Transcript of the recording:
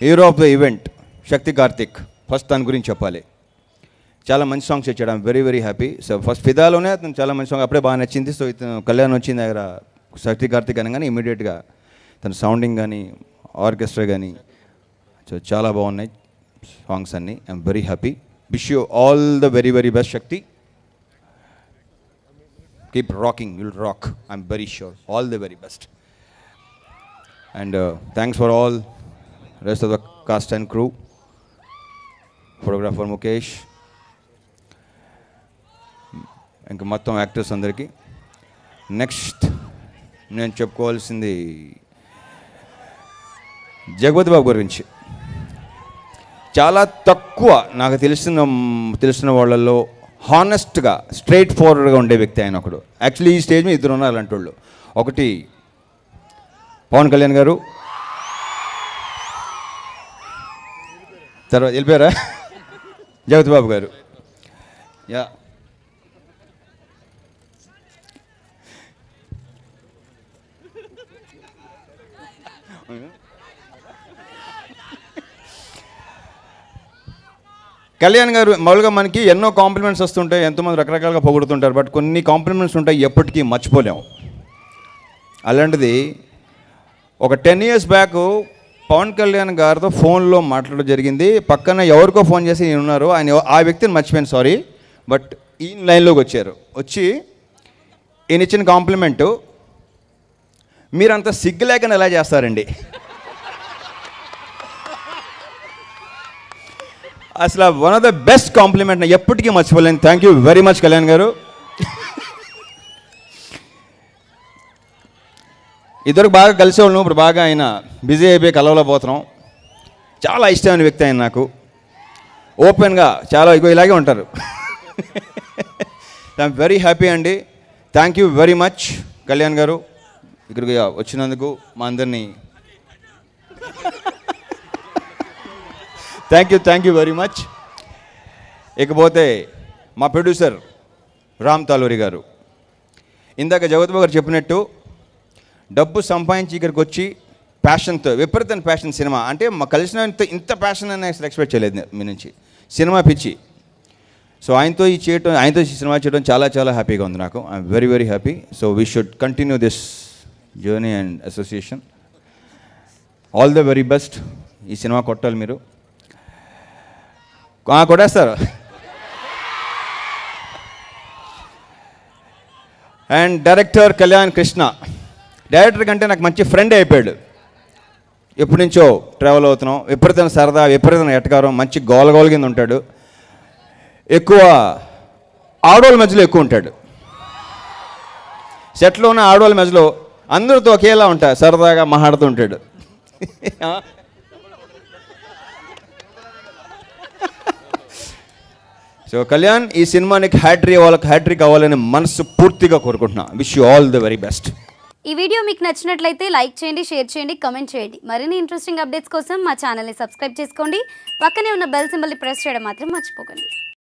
hero of the event Shakti Karthik first దాని గురించి చెప్పాలి చాలా మంచి సాంగ్స్ ఇచ్చాడు I'm very very happy so first ఫిదాలోనే అతను చాలా మంచి సాంగ్ అప్పుడే బాగా నచ్చింది సో ఇతను కళ్యాణ్ వచ్చిన దగ్గర శక్తి కార్తిక్ అనగానే ఇమీడియట్గా తన సౌండింగ్ కానీ ఆర్కెస్ట్రా కానీ సో చాలా బాగున్నాయి సాంగ్స్ అన్నీ I'm very happy wish you all the very very best Shakti keep rocking will rock I'm very sure all the very best and thanks for all rest of the cast and crew photographer Mukesh ఇంకా మొత్తం actors అందరికీ next నేను చెప్పుకోవాల్సింది జగపతి బాబు గురించి చాలా తక్కువ నాకు తెలిసిన తెలిసిన వాళ్ళల్లో హానెస్ట్గా స్ట్రైట్ ఫార్వర్డ్గా ఉండే వ్యక్తి ఆయన ఒకడు యాక్చువల్లీ ఈ స్టేజ్ మీద ఇద్దరు ఉన్నారు అలాంటి వాళ్ళు ఒకటి పవన్ కళ్యాణ్ గారు తర్వాత వెళ్ళిపోయారా జగత్ బాబు గారు యా కళ్యాణ్ గారు మామూలుగా మనకి ఎన్నో కాంప్లిమెంట్స్ వస్తుంటాయి ఎంతోమంది రకరకాలుగా పొగుడుతుంటారు బట్ కొన్ని కాంప్లిమెంట్స్ ఉంటాయి ఎప్పటికీ మర్చిపోలేము అలాంటిది ఒక ten years back Pawan Kalyan గారితో ఫోన్లో మాట్లాడడం జరిగింది పక్కన ఎవరికో ఫోన్ చేసి ఈయన ఉన్నారు ఆయన ఎవ- ఆ వ్యక్తిని మర్చిపోయాను సారీ బట్ ఈ లైన్లోకి వచ్చారు వచ్చి ఈయన ఇచ్చిన కాంప్లిమెంటు మీరంత సిగ్గు లేకుండా ఎలా చేస్తారండి అసలు one of the best compliment నేను ఎప్పటికీ మర్చిపోలేను thank you very much Kalyan గారు ఇద్దరు బాగా కలిసేవాళ్ళం ఇప్పుడు బాగా ఆయన బిజీ అయిపోయి కలవలేకపోతున్నాం చాలా ఇష్టమైన వ్యక్తి ఆయన నాకు ఓపెన్గా చాలా ఇగో ఇలాగే ఉంటారు ఐఎమ్ వెరీ హ్యాపీ అండి thank you very much Kalyan గారు ఇక్కడికి వచ్చినందుకు మా అందరినీ thank you thank you very much ఇకపోతే మా ప్రొడ్యూసర్ రామ్ తాలూరి గారు ఇందాక జగత్ గారు చెప్పినట్టు డబ్బు సంపాదించి ఇక్కడికి వచ్చి ప్యాషన్తో విపరీతమైన ప్యాషన్ సినిమా అంటే మా కలిసిన ఇంత ఇంత ప్యాషన్ అని అసలు ఎక్స్పెక్ట్ చేయలేదు నేను మీ నుంచి సినిమా పిచ్చి సో ఆయనతో ఈ చేయటం ఆయనతో ఈ సినిమా చేయడం చాలా చాలా హ్యాపీగా ఉంది నాకు I'm very very happy so we should continue this journey and association all the very best ఈ సినిమా కొట్టాలి మీరు ఆ, కొట్టేస్తారు and director Kalyan Krishna director కంటే నాకు మంచి ఫ్రెండ్ అయిపోయాడు ఎప్పటి నుంచో ట్రావెల్ అవుతున్నాం విపరీతమైన సరదా విపరీతమైన ఎటకారం మంచి గోలగోల కింద ఉంటాడు ఎక్కువ ఆడవాళ్ళ మధ్యలో ఎక్కువ ఉంటాడు సెట్లో ఉన్న ఆడవాళ్ళ మధ్యలో అందరితో ఒకేలా ఉంటాడు సరదాగా మాట్లాడుతూ ఉంటాడు సో కళ్యాణ్ ఈ సినిమానికి హ్యాట్రీ వాళ్ళకి హ్యాట్రీ కావాలని మనసు పూర్తిగా కోరుకుంటున్నా wish you all the very best ఈ వీడియో మీకు నచ్చినట్లయితే లైక్ చేయండి షేర్ చేయండి కమెంట్ చేయండి మరిన్ని ఇంట్రెస్టింగ్ అప్డేట్స్ కోసం మా ఛానల్ని సబ్స్క్రైబ్ చేసుకోండి పక్కనే ఉన్న బెల్ సింబల్ని ప్రెస్ చేయడం మాత్రం మర్చిపోకండి